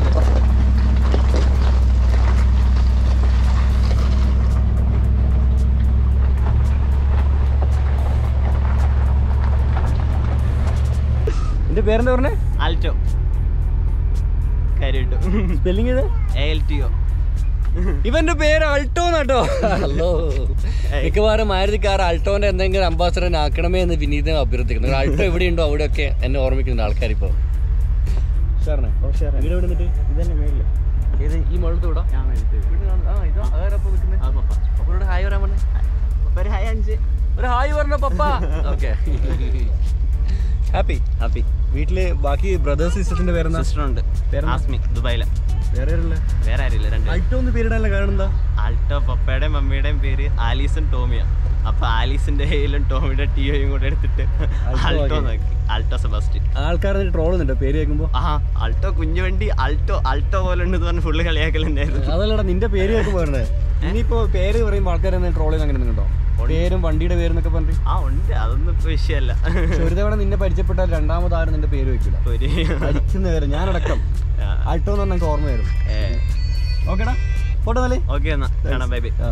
എന്റെ പേരെന്താ പറഞ്ഞേ ആൽറ്റോ കാര്യമായിട്ട് സ്പെല്ലിംഗ് ഇത് എ എൽ ടി ഒ ഇവന്റെ പേര് അൾട്ടോ എന്നാട്ടോ ഹലോ മിക്കവാറും മാരുതിക്കാർ അൾട്ടോന്റെ എന്തെങ്കിലും അംബാസഡർ ആക്കണമേ എന്ന് വിനീതം അഭ്യർത്ഥിക്കുന്നു അൾട്ടോ എവിടെയുണ്ടോ അവിടെയൊക്കെ എന്നെ ഓർമ്മിക്കുന്നുണ്ട് ആൾക്കാർ ഇപ്പോ ഇതന്നെ മേളില് ഏത് ഈ മുകളിലത്തെ വിടാം ഞാൻ അവരോട് ഹായ് പറയാൻ പറഞ്ഞു ഒരു ഹായ് അഞ്ച് ഒരു ഹായ് പറഞ്ഞ പപ്പ ഓക്കെ ഹാപ്പി ഹാപ്പി വീട്ടില് ബാക്കി ബ്രദേഴ്സ് സിസ്റ്ററിന്റെ പേരെന്താ സിസ്റ്റർ ഉണ്ട് പേരെന്താ? ആസ്മി ദുബായിലെ വേറെ ആരുള്ള വേറെ ആരില്ല രണ്ട് അൾട്ടോ എന്ന് പേരിടാനുള്ള കാരണം എന്താ ആൾട്ടോ പപ്പയുടെയും മമ്മിയുടെയും പേര് ആലീസും ടോമിയ അപ്പൊ ആലീസിന്റെ ഹെയിലും ടോമിയുടെ ടിയോയും കൂടെ എടുത്തിട്ട് ആൾട്ടോ ആൾട്ടോ ആക്കി. നോക്കി ആൾട്ടോ സെബാസ്റ്റ്യൻ ആൾക്കാർ ട്രോൾ ചെയ്യുന്നുണ്ടോ പേര് കേൾക്കുമ്പോ ആ ആൾട്ടോ കുഞ്ഞു വണ്ടി ആൾട്ടോ ആൾട്ടോ പോലെ ഉണ്ട് പറഞ്ഞ് ഫുള്ള് കളിയാക്കലുണ്ടായിരുന്നു അതല്ലടാ നിന്റെ പേര് കേൾക്കുമ്പോ പറഞ്ഞത് ഇനിയിപ്പോ പേര് പറയുമ്പോ ആൾക്കാർ ട്രോൾ ചെയ്യുന്ന അങ്ങനെ ഉണ്ടോ പേരും വണ്ടിയുടെ പേരും എന്നൊക്കെ പറഞ്ഞിട്ട് ആ ഉണ്ട് അതൊന്നും ഇപ്പൊ വിഷയമല്ല പക്ഷെ ഒരു തവണ നിന്നെ പരിചയപ്പെട്ടാൽ രണ്ടാമത് ആരും നിന്റെ പേര് വെക്കില്ല ഒരു അടിക്കുന്ന പേര് ഞാനടക്കം ആൾട്ടോ എന്ന് പറഞ്ഞാൽ ഓർമ്മ വരും ഓക്കേടാ ഫോട്ടോ നല്ല ഓക്കെ എന്നാ കാണാം ബൈ ബൈ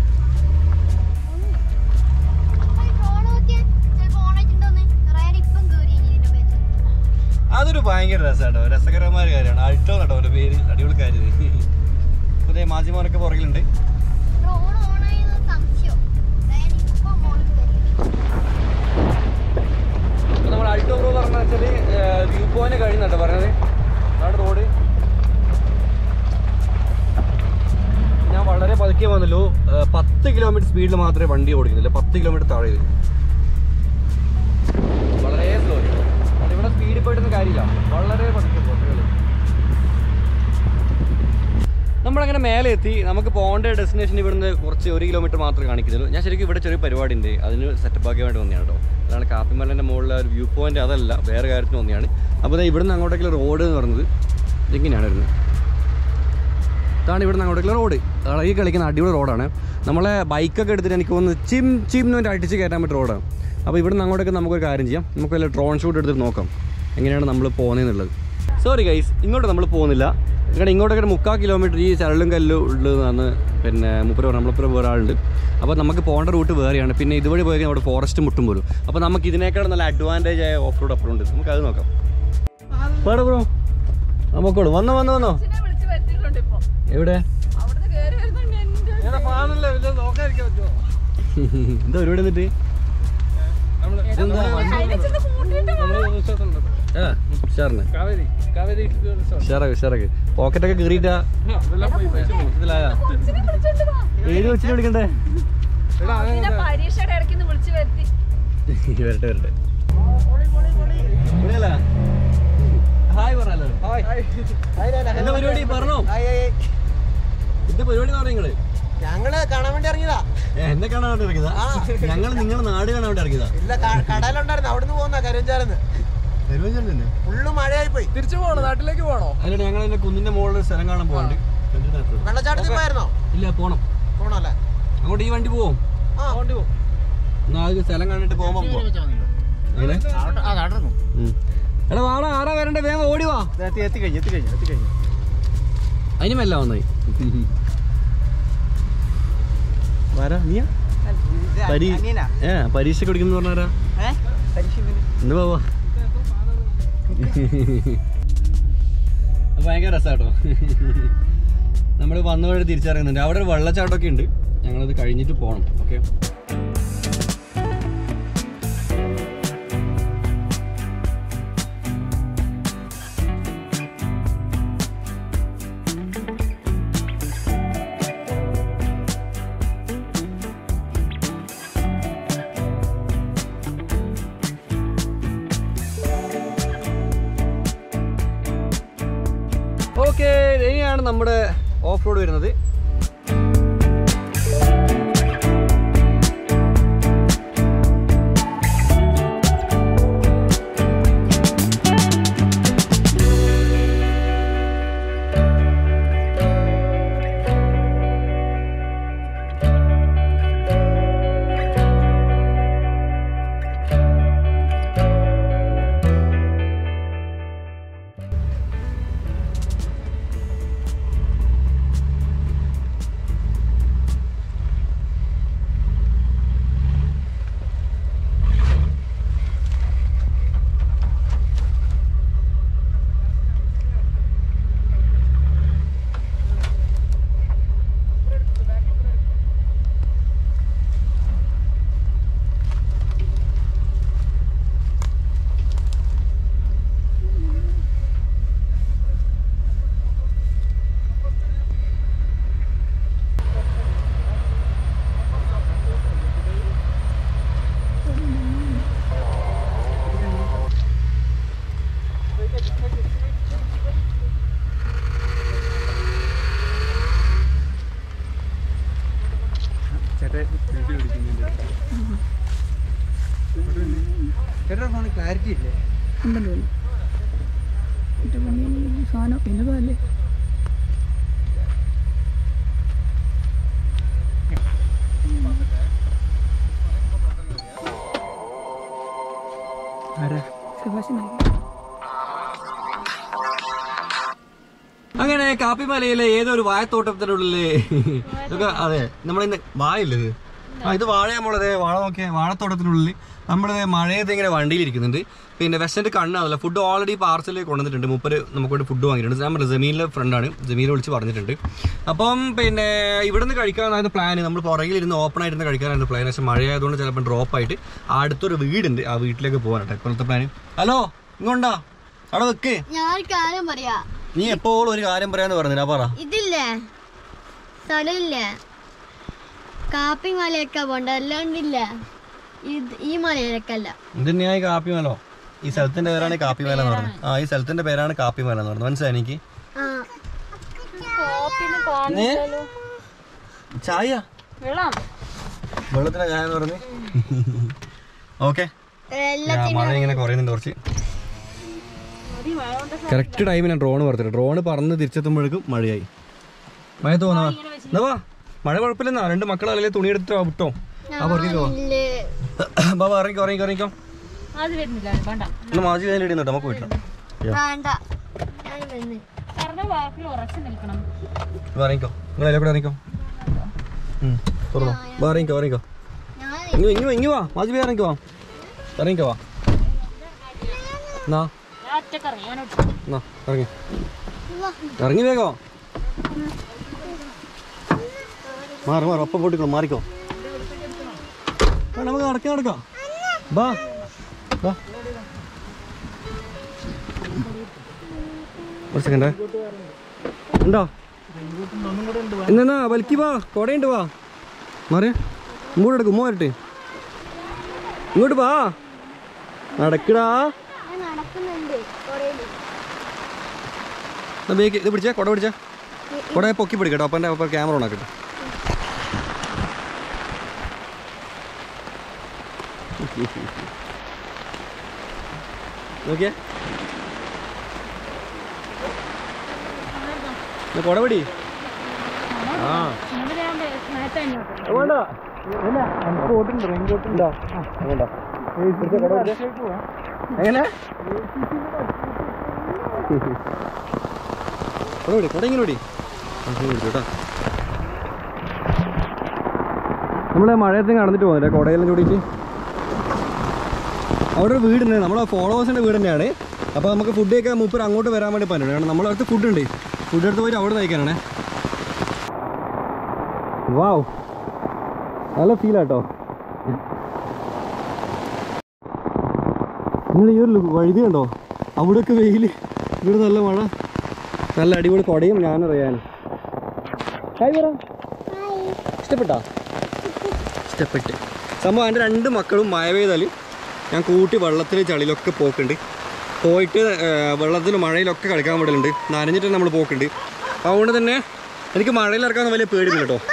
ഫോൺ നോക്കിയാ ചിലപ്പോ ഓണായിട്ടുണ്ടോന്ന് റൈഡ് ഇപ്പം കേറി ഇതിന്റെ പേര് അതൊരു ഭയങ്കര രസമാട്ടോ രസകരമായ കാര്യമാണ് അൾട്ടോ കേട്ടോ അവന്റെ പേര് അടിപൊളി കാര്യം പുതിയ മാജിമോനൊക്കെ പുറകിലുണ്ട് ഫോൺ ഓണായെന്ന് സംശയം റൈഡ് ഇപ്പം മോളിൽ കയറി ഇപ്പൊ നമ്മൾ അൾട്ടോ പ്രോ പറഞ്ഞ വെച്ചാല് വ്യൂ പോയിന്റ് കഴിയുന്നുണ്ടോ പറഞ്ഞത് അതാണ് റോഡ് ഞാൻ വളരെ പതുക്കെ വന്നല്ലോ ഏഹ് പത്ത് കിലോമീറ്റർ സ്പീഡിൽ മാത്രമേ വണ്ടി ഓടിക്കുന്നില്ല പത്ത് കിലോമീറ്റർ താഴെ വരും വളരെ സ്ലോ ഇവിടെ സ്പീഡിൽ പോയിട്ടൊന്നും കാര്യമില്ല വളരെ പതുക്കെ പോകും നമ്മളങ്ങനെ മേലെ എത്തി നമുക്ക് പോകേണ്ട ഡെസ്റ്റിനേഷൻ ഇവിടുന്ന് കുറച്ച് ഒരു കിലോമീറ്റർ മാത്രമേ കാണിക്കുന്നുള്ളൂ ഞാൻ ശരിക്കും ഇവിടെ ചെറിയ പരിപാടി ഉണ്ട് അതിന് സെറ്റപ്പ് ആക്കി വേണ്ടി വന്നതാണ് കേട്ടോ അതാണ് കാപ്പിമലൻ്റെ മുകളിലെ ഒരു വ്യൂ പോയിന്റ് അതല്ല വേറെ കാര്യത്തിന് വന്നതാണ് അപ്പോൾ ദേ ഇവിടുന്ന് അങ്ങോട്ടേക്കുള്ള റോഡ് എന്ന് പറയുന്നത് ഇതിങ്ങനെയാണ് വരുന്നത് ഇതാണ് ഇവിടുന്ന് അങ്ങോട്ടേക്കുള്ള റോഡ് അതാണ് ഈ കളിക്കുന്ന അടിപൊളി റോഡാണ് നമ്മളെ ബൈക്കൊക്കെ എടുത്തിട്ട് എനിക്ക് തോന്നുന്നു ചിം ചിം എന്ന് പറഞ്ഞിട്ട് അടിച്ച് കയറ്റാൻ പറ്റിയ റോഡാണ് അപ്പോൾ ഇവിടുന്ന് അങ്ങോട്ടേക്ക് നമുക്കൊരു കാര്യം ചെയ്യാം നമുക്ക് വല്ല ഡ്രോൺ ഷൂട്ട് എടുത്തിട്ട് നോക്കാം എങ്ങനെയാണ് നമ്മൾ പോകുന്നതെന്നുള്ളത് സോറി ഗൈസ് ഇങ്ങോട്ട് നമ്മൾ പോകുന്നില്ല കാരണം ഇങ്ങോട്ടൊക്കെ ഒരു മുക്കാൽ കിലോമീറ്റർ ഈ ചരലും കല്ലും ഉള്ളതെന്നാണ് പിന്നെ മുപ്പത് പറഞ്ഞ നമ്മളിപ്പുറം വേറെ ആളുണ്ട് അപ്പോൾ നമുക്ക് പോകേണ്ട റൂട്ട് വേറെയാണ് പിന്നെ ഇതുവഴി പോയി കഴിഞ്ഞാൽ അവിടെ ഫോറസ്റ്റ് മുട്ടും പോലും അപ്പോൾ നമുക്ക് ഇതിനേക്കാൾ നല്ല അഡ്വാൻറ്റേജ് ആയ ഓഫ് റോഡ് അപ്പുറം ഉണ്ട് നമുക്ക് അത് നോക്കാം വേറെ ബ്രോ നമുക്കോളൂ വന്നോ വന്നോ വന്നോ വിളിച്ച് വരുത്തിയിട്ടുണ്ട് ഇപ്പൊ എവിടെ അവിടുന്ന് കേറി വരുന്നുണ്ട് എന്റെ എന്താ പരിപാടി എന്നിട്ട് ഇതെന്താ? അതിനെ ചെന്ന് കൂട്ടിയിട്ട് ആ, ഉഷാറിന്. കാവേരി റിസോർട്ട് ഉഷാറാക്ക് ഉഷാറാക്ക് പോക്കറ്റൊക്കെ കീറിയിട്ടാ ഇതിലായ ഏത് വെച്ചിട്ട് വിളിക്കണ്ടേ പരീക്ഷയുടെ ഇടയ്ക്ക് വിളിച്ചു വരുത്തി വരട്ടെ വരട്ടെ ഇവിടെയല്ല. ഹായ് പറഞ്ഞല്ലോ എന്താ പരിപാടി പറഞ്ഞോ എന്താ പരിപാടി പറഞ്ഞു നിങ്ങള് ഞങ്ങള് കാണാൻ വേണ്ടി ഇറങ്ങിയതാ ഏ, എന്നെ കാണാൻ വേണ്ടി ഇറങ്ങിയതാ ഞങ്ങൾ നിങ്ങളുടെ നാട് കാണാൻ വേണ്ടി ഇറങ്ങിയതാ ഇല്ല ക- കടയിലുണ്ടായിരുന്നു അവിടുന്ന് പോകുന്ന കരുവഞ്ചാലെന്ന് തന്നെ ഫുള്ള് മഴയായി പോയി തിരിച്ചു പോണോ നാട്ടിലേക്ക് പോണോ അതിലൂടെ ഞങ്ങൾ എന്റെ കുന്നിന്റെ മുകളിൽ സ്ഥലം കാണാൻ പോകാണ്ട് വെള്ളച്ചാട്ടത്തിൽ പോയിരുന്നോ ഇല്ല പോണം പോണല്ലേ അങ്ങോട്ട് ഈ വണ്ടി പോവും ആ കൊണ്ട് പോകും എന്നാ അത് സ്ഥലം കണ്ടിട്ട് പോകുമ്പോ പോവാം. എങ്ങനെ ഉം. എടാ വാടാ ആരാ വരണ്ടേ വേഗം ഓടി വാ എത്തിക്കഴിഞ്ഞു എത്തിക്കഴിഞ്ഞു എത്തിക്കഴിഞ്ഞു അതിന് മെല്ല വന്നായി വരാ നീയാ പരീ ഏ പരീക്ഷ കൊടുക്കുന്നു പറഞ്ഞാരാ എന്ത് പോവാ ഭയങ്കര രസാട്ടോ നമ്മൾ വന്ന വഴി തിരിച്ചറിയുന്നുണ്ട് അവിടെ ഒരു വെള്ളച്ചാട്ടമൊക്കെ ഉണ്ട് ഞങ്ങളത് കഴിഞ്ഞിട്ട് പോകണം ഓക്കെ ഓക്കെ ഇനിയാണ് നമ്മുടെ ഓഫ് റോഡ് വരുന്നത് ക്ലാരിറ്റി ഇല്ലേ ഉണ്ടല്ലോ എൻ്റെ പണി സാധനം എന്നതല്ലേ സെബാസ്റ്റ്യനായി അങ്ങനെ കാപ്പിമലയിലെ ഏതോ ഒരു വാഴത്തോട്ടത്തിനുള്ളില് ഇതൊക്കെ അതെ നമ്മളിന്ന് വാഴയില്ലേ ഇത് ആ ഇത് വാഴ നമ്മളത് വാഴ നോക്കിയ വാഴത്തോട്ടത്തിനുള്ളിൽ നമ്മളിത് മഴയത്ത് ഇങ്ങനെ വണ്ടിയിൽ ഇരിക്കുന്നുണ്ട് പിന്നെ വെസ്റ്റൻ്റെ കണ്ണാണല്ലോ ഫുഡ് ഓൾറെഡി പാർസൽ കൊണ്ടുവന്നിട്ടുണ്ട് മുപ്പര് നമുക്ക് ഫുഡ് വാങ്ങിയിട്ടുണ്ട് നമ്മൾ ജമീനിലെ ഫ്രണ്ടാണ് ജമീനെ വിളിച്ച് പറഞ്ഞിട്ടുണ്ട് അപ്പം പിന്നെ ഇവിടെ നിന്ന് കഴിക്കാനായിരുന്നു പ്ലാൻ നമ്മൾ പുറകിലിരുന്ന് ഓപ്പൺ ആയിട്ട് കഴിക്കാനായിരുന്നു പ്ലാൻ പക്ഷേ മഴയായതുകൊണ്ട് ചിലപ്പോൾ ഡ്രോപ്പ് ആയിട്ട് അടുത്തൊരു വീടുണ്ട് ആ വീട്ടിലേക്ക് പോകാനായിട്ട് ഇപ്പോഴത്തെ പ്ലാൻ ഹലോ ഇങ്ങോണ്ടാ അവിടെ വെക്ക് ഞാൻ ഒരു കാര്യം പറയാ നീ എപ്പോഴും ഒരു കാര്യം പറയാന്ന് പറഞ്ഞില്ല പറ ഇതില്ലേ സ്ഥലമില്ലേ കാപ്പി മലയൊക്കെ പോണ്ട അല്ലാണ്ടില്ല ഇത് ഈ മലയിലൊക്കെ അല്ല ഇത് തന്നെയായി കാപ്പിമലോ ഈ സ്ഥലത്തിന്റെ പേരാണ് കാപ്പിമല എന്ന് പറഞ്ഞത് ആ ഈ സ്ഥലത്തിന്റെ പേരാണ് കാപ്പിമല എന്ന് പറഞ്ഞത് മനസ്സിലായി എനിക്ക് ആ ഏ? ചായ വെള്ളം വെള്ളത്തിന്റെ ചായ എന്ന് പറഞ്ഞ് ഓക്കെ എല്ലാത്തിനും മഴ ഇങ്ങനെ കുറയുന്നുണ്ട് കുറച്ച് കറക്റ്റ് ടൈമിന് ഡ്രോൺ പറത്തില്ല ഡ്രോൺ പറന്ന് തിരിച്ചെത്തുമ്പോഴേക്കും മഴയായി മഴ തോന്നാ എന്നാ വാ മഴ കുഴപ്പമില്ലെന്നാ രണ്ട് മക്കൾ അല്ലെങ്കിൽ തുണി എടുത്തിട്ട് വാ, വിട്ടോ ആ പുറത്തേക്ക് വാ ഇല്ലേ. ബാബാ ഇറങ്ങിക്കോ ഇറങ്ങിക്കോ ഇറങ്ങിക്കോ അത് വരുന്നില്ല വേണ്ട ഇന്ന് മാജി കഴിഞ്ഞ് ഇടുന്നുണ്ട് നമുക്ക് പോയിട്ടില്ല വേണ്ട ഞാൻ വന്ന് പറഞ്ഞ വാക്കിൽ ഉറച്ചു നിൽക്കണം വാ, ഇറങ്ങിക്കോ നിങ്ങൾ അതിലെ കൂടെ ഇറങ്ങിക്കോ ഉം, തുറന്നോ വാ ഇറങ്ങിക്കോ ഇറങ്ങിക്കോ ഞാൻ ഇങ്ങ് ഇങ്ങ് വാ, ഇങ്ങ് വാ മാജി പോയി ഇറങ്ങിക്കോ വാ ഇറങ്ങിക്കോ വാ എന്നാ ഞാൻ ഒറ്റക്ക് അറിയാനോട്ട് എന്നാ ഇറങ്ങി ഇറങ്ങി വേഗോ മാറി മാറി ഒപ്പം പൊട്ടിക്കോ മാറിക്കോ ആ, നമുക്ക് നടക്കാം നടക്കാം ബാ ബാ ഒരു സെക്കൻഡ് ഉണ്ടോ എന്നാ വലിക്ക് വാ കൊടയുണ്ട് വാ മാറി ഇങ്ങോട്ട് എടുക്കും ഉമ്മ വരട്ടെ ഇങ്ങോട്ട് വാ നടക്കടാ ഞാൻ നടക്കുന്നുണ്ട് കൊടയില് എന്നാ ബേക്ക് ഇത് പിടിച്ചാ കൊട പിടിച്ചാ കൊട പൊക്കി പിടിക്കട്ടോ അപ്പം എൻ്റെ അപ്പം ക്യാമറ ഓൺ ആക്കട്ടെ നോക്കിയേ എന്നാ കൊട പിടി ആ ഇങ്ങോട്ട് ഞാൻ നേരത്തെ അങ്ങോട്ട് വേണ്ട ഉണ്ടോ? വേണ്ട. പിടിച്ചോ, കൊട പിടിച്ചോ. എങ്ങനെ കൊട പിടി കൊട ഇങ്ങനെ പിടി ആ, ഇങ്ങനെ പിടിച്ചു കേട്ടോ നമ്മളെ മഴയത്ത് നടന്നിട്ട് പോകുന്നില്ലേ കൊടയെല്ലാം ചൂടിയിട്ട് അവിടെ ഒരു വീടുണ്ട് നമ്മളെ ഫോളോവേഴ്സിൻ്റെ വീട് തന്നെയാണ് അപ്പോൾ നമുക്ക് ഫുഡ് കഴിക്കാൻ മൂപ്പർ അങ്ങോട്ട് വരാൻ വേണ്ടി പറഞ്ഞു കാരണം നമ്മളെ അടുത്ത് ഫുഡ് ഉണ്ട് ഫുഡ് എടുത്ത് പോയിട്ട് അവിടെ കഴിക്കാനാണേ വാവ് നല്ല ഫീലാട്ടോ നിങ്ങൾ ഈ ഒരു വഴുതി കണ്ടോ അവിടെയൊക്കെ വെയിൽ ഇവിടെ നല്ല മഴ നല്ല അടിപൊളി കൊടയും ഞാനറിയാൻ ഹായ് പറ ഇഷ്ടപ്പെട്ടാ ഇഷ്ടപ്പെട്ട് സംഭവം എൻ്റെ രണ്ട് മക്കളും മഴ പെയ്താൽ ഞാൻ കൂട്ടി വെള്ളത്തിൽ ചളിയിലൊക്കെ പോക്കുണ്ട് പോയിട്ട് വെള്ളത്തിൽ മഴയിലൊക്കെ കളിക്കാൻ വിടലുണ്ട് നനഞ്ഞിട്ട് നമ്മൾ പോക്കുണ്ട് അതുകൊണ്ട് തന്നെ എനിക്ക് മഴയിൽ ഇറക്കാൻ വലിയ പേടിയില്ല കേട്ടോ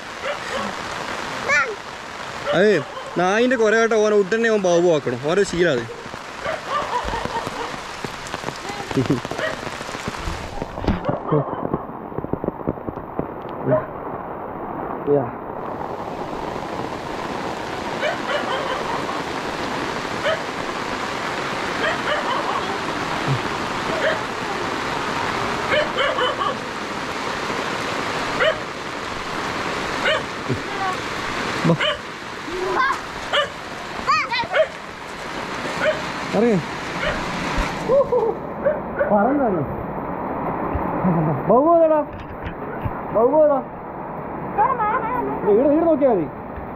അതെ നായിൻ്റെ കുറെ കേട്ടോ ഓനെ ഉടനെ അവൻ ബാബു ആക്കണം ഓരോ ശീലം അത് Yeah. ഇറങ്ങി പറഞ്ഞോ ബഹുബോധടാ ബഹുബോധ ഇവിടെ ഇവിടെ നോക്കിയാൽ മതി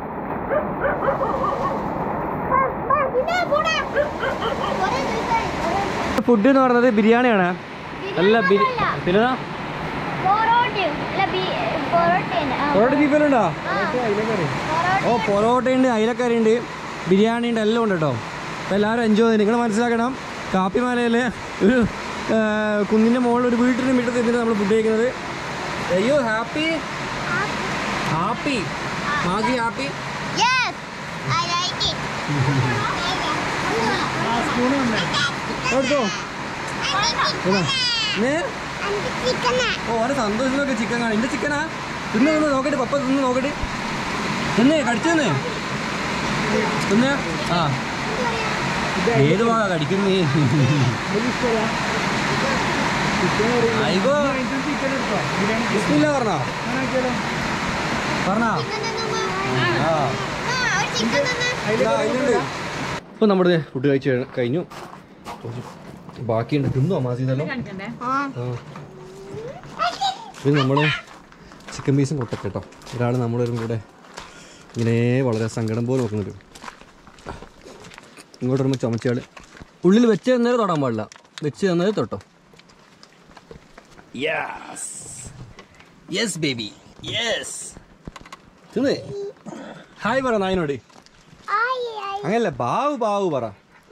ഫുഡ് എന്ന് പറയുന്നത് ബിരിയാണിയാണ് അല്ല ബിരി പിന്നെ പൊറോട്ടയും അല്ല ബീ- പൊറോട്ടയാണ് ആ, പൊറോട്ട ബീഫിലുണ്ടോ പൊറോട്ട ഓ പൊറോട്ടയുണ്ട് അയിലക്കറി ഉണ്ട് ബിരിയാണി ഉണ്ട് എല്ലാം ഉണ്ട് കേട്ടോ അപ്പോൾ എല്ലാവരും എൻജോയ് ചെയ്ത് നിങ്ങൾ മനസ്സിലാക്കണം കാപ്പിമാലയിൽ ഒരു ആ, കുന്നിൻ്റെ മുകളിൽ ഒരു വീട്ടിന് വീട്ടിൽ നിന്നിട്ട് നമ്മൾ ഫുഡ് കഴിക്കുന്നത് അയ്യോ happy happy Maggi happy Yes, I like it. എടുത്തോ എന്നാ? ഏ? ചിക്കൻ ഓ ഓരോ സന്തോഷമൊക്കെ ചിക്കൻ കാണും എൻ്റെ ചിക്കനാ തിന്ന് തിന്ന് നോക്കട്ടെ പപ്പ തിന്ന് നോക്കട്ടെ തിന്നേ കടിച്ചു തിന്നേ തിന്നേ ആ ഏത് ഭാഗ കടിക്കുന്നേ അയ്യോ ഇല്ല പറഞ്ഞോ പറഞ്ഞോ ആ ചിക്കൻ തന്നെ ഇപ്പൊ നമ്മുടെ ഫുഡ് കഴിച്ച് കഴി- കഴിഞ്ഞു ബാക്കിയുണ്ട് തിന്നോ മാസിതല്ലോ കാണിക്കണ്ടേ ഇത് നമ്മൾ ചിക്കൻ പീസും കൊട്ടൊക്കെ കേട്ടോ ഒരാൾ നമ്മളൊരും കൂടെ ഇങ്ങനെ വളരെ സങ്കടം പോലെ നോക്കുന്നുണ്ട് ഇങ്ങോട്ട് വരുമ്പോൾ ചുമച്ചയാൾ ഉള്ളിൽ വെച്ച് തന്നേരം തൊടാൻ പാടില്ല വെച്ച് തന്നത് തൊട്ടോ യെസ് യെസ് ബേബി യെസ് തിന്നേ ഹായ് പറ നായനോട് അങ്ങനല്ല ബാവു ബാവു പറ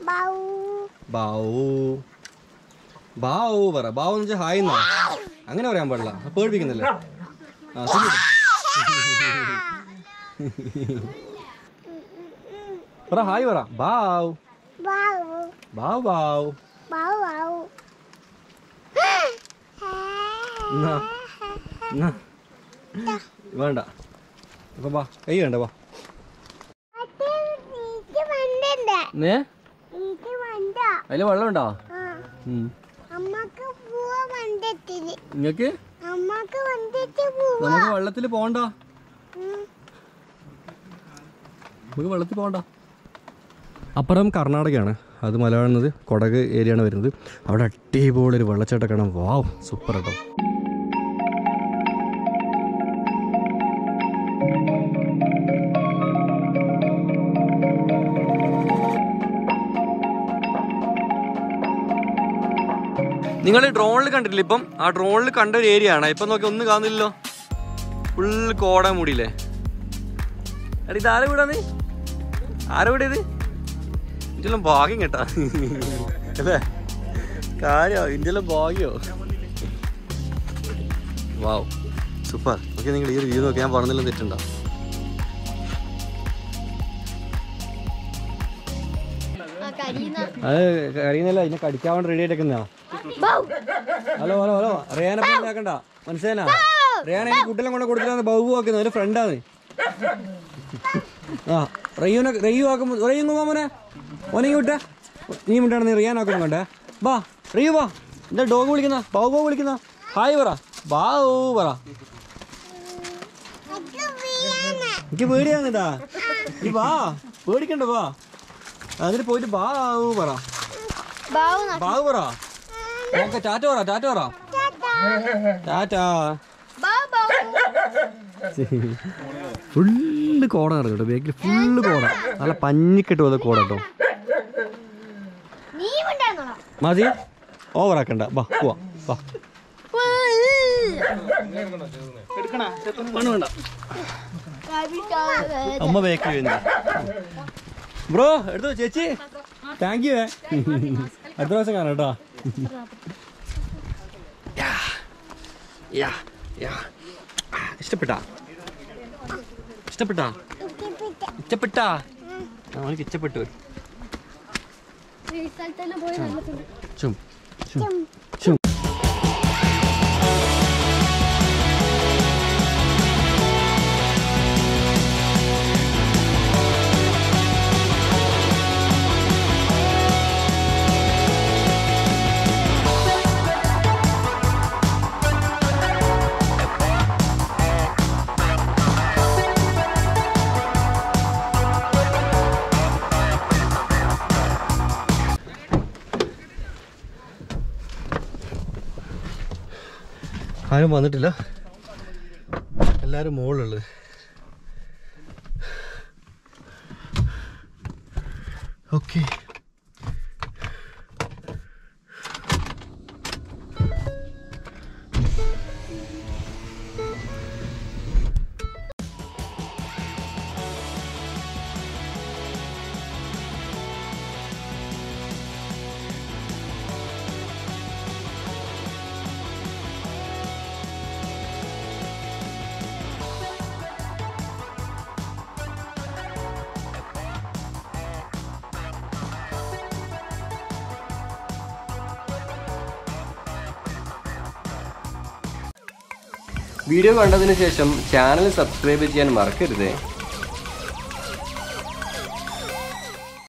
ബാവു ബാവു പറ ബാവു എന്ന് വെച്ചാൽ ഹായ് എന്നാ അങ്ങനെ പറയാൻ പാടില്ല അത് പേടിപ്പിക്കുന്നില്ല ആ തിന്നു. പറ ഹായ് പറ ബാവ് ബാവ് ബാവ് എന്നാ എന്നാ വേണ്ട അപ്പൊ വാ കൈ വേണ്ട വാ നേ അതില് വെള്ളം ഉണ്ടോ അമ്മക്ക് പോവാ വണ്ടിട്ടിന് നിങ്ങക്ക് അമ്മക്ക് വണ്ടിട്ട് പോവാ നമുക്ക് വെള്ളത്തിൽ പോണ്ട നമുക്ക് വെള്ളത്തിൽ പോകണ്ട അപ്പുറം കർണാടകയാണ് അത് മലയാളുന്നത് കൊടക് ഏരിയയാണ് വരുന്നത് അവിടെ അടിപൊളി ഒരു വെള്ളച്ചാട്ടം കാണാം വാവ് സൂപ്പർ കേട്ടോ നിങ്ങൾ ഡ്രോണിൽ കണ്ടിട്ടില്ല ഇപ്പം ആ ഡ്രോണിൽ കണ്ട ഒരു ഏരിയ ആണ് ഇപ്പം നോക്കി ഒന്നും കാണുന്നില്ലല്ലോ ഫുള്ള് കോട മൂടിയില്ലേ എടാ ഇത് ആരെ വീടാ നീ ആരെ വീട് ഇത് ഇതിലും ഭാഗ്യം കേട്ടാ അല്ലേ കാര്യോ ഇതിലും ഭാഗ്യോ വാവ് സൂപ്പർ ഓക്കെ നിങ്ങൾ ഈ ഒരു വ്യൂ നോക്കി ഞാൻ പറഞ്ഞില്ല തെറ്റുണ്ടോ ആ കരിയുന്ന അത് കഴിയുന്നില്ല ഇതിനെ കടിക്കാൻ വേണ്ടി റെഡി ആയിട്ടേക്കുന്നോ ഹലോ ഹലോ ഹലോ റിയാനെ ഉണ്ടാക്കണ്ട മനസ്സിലാ റിയാനെ ഈ കുട്ടികളെ കൊണ്ട് കൊടുത്തിട്ടാണ് ബഹു ആക്കുന്നത് ഒരു ഫ്രണ്ടാണ് ആ റയ്യൂനെ റയ്യു ആക്കുമ്പോ റയ്യു മോനെ മോനെ വിട്ട നീ വിട്ടാണ് നീ റിയാൻ ആക്കുമ്പോ കണ്ടേ ബാ റയ്യു വാ എന്താ ഡോഗ് വിളിക്കുന്ന ബഹു വിളിക്കുന്ന ഹായ് പറ ബാവു പറ എനിക്ക് പേടിയാന്നിട്ടാ നീ വാ പേടിക്കണ്ട വാ അതിന് പോയിട്ട് ബാവു പറ ബാവു ന- ബാവു പറ ഓക്കെ ടാറ്റ പറ ടാറ്റ പറ ടാറ്റ ബാ ബാവു ഫുള്ള് കോട നടക്കും കേട്ടോ ബേക്കിൽ ഫുള്ള് കോട നല്ല പഞ്ഞിക്കെട്ട് പോലെ കോട കേട്ടോ നീ ഉണ്ടായിരുന്നോളാം മതി ഓവർ ആക്കണ്ട വാ പോവാ വാ മണ്ണ് വേണ്ട അമ്മ ബേക്കിൽ വരുന്നു ബ്രോ എടുത്തോ ചേച്ചി താങ്ക് യു അടുത്ത പ്രാവശ്യം കാണാം കേട്ടോ യാ, യാ, യാ. ഇഷ്ടപ്പെട്ടാ ഇഷ്ടപ്പെട്ടാ ഇഷ്ടപ്പെട്ടാ അവനക്ക് ഇഷ്ടപ്പെട്ടു ഈ സ്ഥലത്തെല്ലാം പോയി നല്ല ഫുഡ് ചും ചും ചും ആരും വന്നിട്ടില്ല എല്ലാവരും മുകളിലുള്ളത് ഓക്കെ വീഡിയോ കണ്ടതിന് ശേഷം ചാനൽ സബ്സ്ക്രൈബ് ചെയ്യാൻ മറക്കരുത്